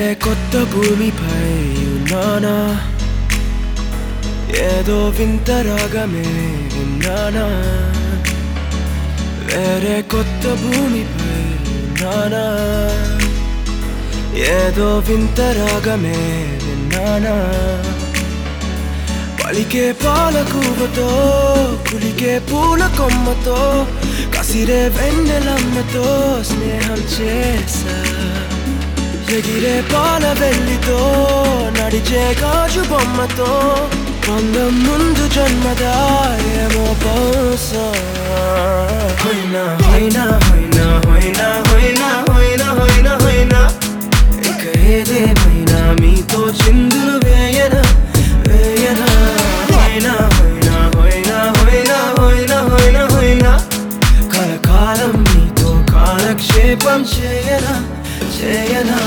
కొత్త భూమిపై ఉన్నానా ఏదో వింత రాగమే విన్నానా వేరే కొత్త భూమిపై ఉన్నానా ఏదో వింత రాగమే విన్నానా పలికే పాలకూవతో కులికే పూల కొమ్మతో కసిరే వెన్నెలమ్మతో స్నేహం చేసా ఎగిరే పాల వెళ్ళితో నడిచే గాజు బొమ్మతో పొందం ముందు జన్మదా ఏమో బహుశా హొయినా హొయినా హొయినా హొయినా హొయినా హొయినా హొయినా హొయినా ఇక ఏదేమైనా మీతో చిందులు వేయనా వేయనా హొయినా హొయినా హొయినా హొయినా హొయినా హొయినా హొయినా కలకాలం మీతో కాలక్షేపం చేయనా చేయనా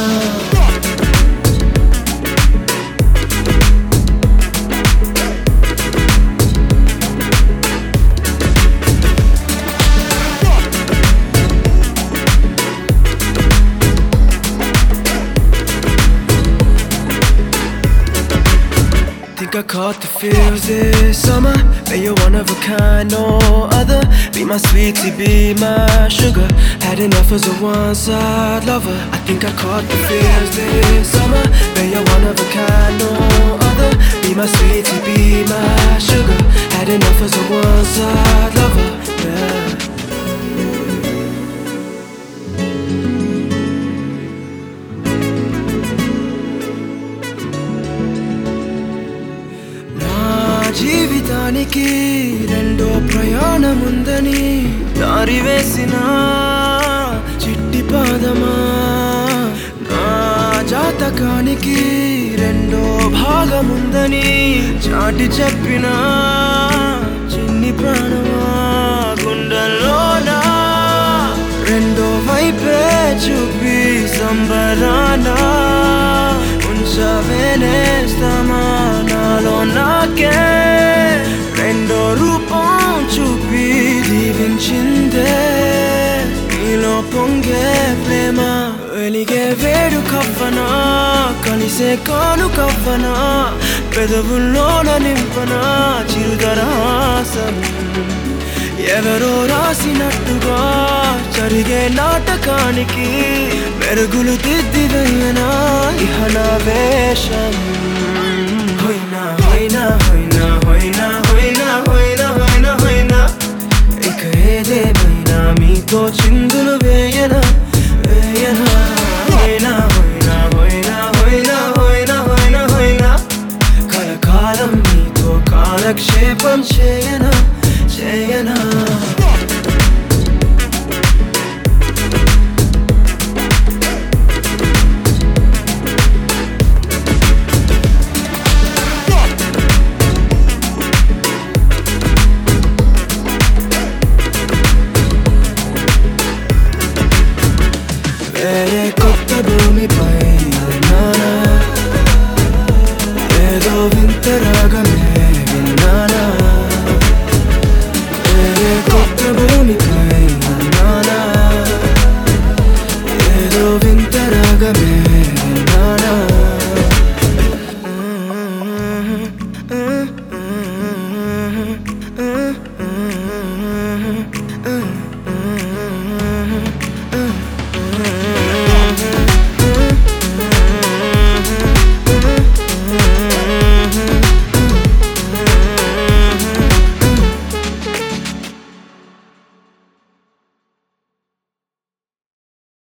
Think I caught the feels this summer. Bet you're one of a kind, no other. Be my sweetie, be my sugar. Had enough as a one-side lover. I think I caught the feels this summer. Bet you're one of a kind, no other. Be my sweetie, be my sugar. Had enough as a one-side lover. Yeah. నా జీవితానికి రెండో ప్రయాణం ఉందని దారి వేసిన చిట్టి పాదమా నా జాతకానికి రెండో భాగం ఉందని చాటి చెప్పిన చిన్ని ప్రాణమా గుండెల్లోనా రెండో వైపే చూపి సంబరానా ఉంచవేనేస్తామా నాలో నాకే రెండో రూపం చూపి దీవించిందే నీలో పొంగే ప్రేమ వెలిగే వేడు కవ్వనా కలిసే కాను కవ్వనా పెదవుల్లోన నింపనా చిరుదరాసం ఎవరో రాసినట్టుగా జరిగే నాటకానికి మెరుగులు దిద్దిదయ్యనా ఇహ నా వేషం హొయినా హొయినా హొయినా హొయినా హొయినా హొయినా హొయినా హొయినా ఇక ఏదేమైనా మీతో చిందులు వేయనా వేయనా హొయినా హొయినా హొయినా హొయినా హొయినా హొయినా హొయినా కలకాలం మీతో కాలక్షేపం చేయనా చేయనా